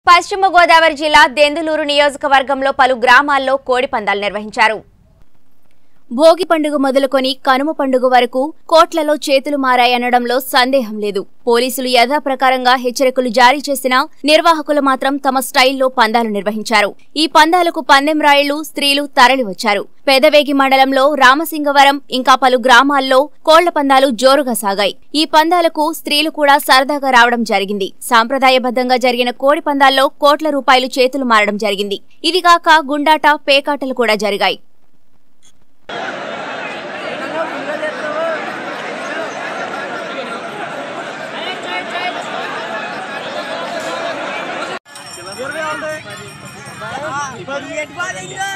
పశ్చిమ గోదావరి జిల్లా దెందులూరు నియోజకవర్గంలో పలు గ్రామాల్లో కోడి పందాలు నిర్వహించారు భోగి పండుగ మొదలుకొని కనుమ పండుగ వరకు కోట్లలో చేతులు మారాయనడంలో సందేహం లేదు పోలీసులు యథాప్రకారంగా హెచ్చరికలు జారీ చేసినా నిర్వాహకులు మాత్రం తమ స్టైల్లో పందాలు నిర్వహించారు ఈ పందాలకు పందెం రాయుళ్లు స్త్రీలు తరలివచ్చారు పెదవేగి మండలంలో రామసింగవరం ఇంకా పలు గ్రామాల్లో కోళ్ల పందాలు జోరుగా సాగాయి ఈ పందాలకు స్త్రీలు కూడా సరదాగా రావడం జరిగింది సాంప్రదాయబద్ధంగా జరిగిన కోడి పందాల్లో కోట్ల రూపాయలు చేతులు మారడం జరిగింది ఇదిగాక గుండాట పేకాటలు కూడా జరిగాయి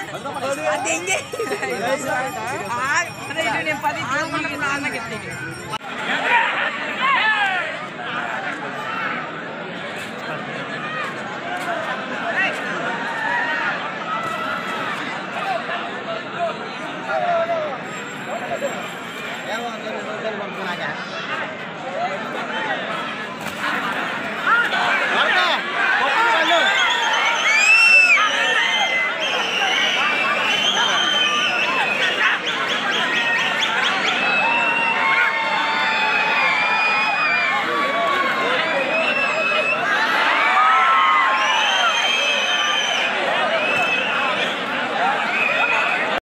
देंगे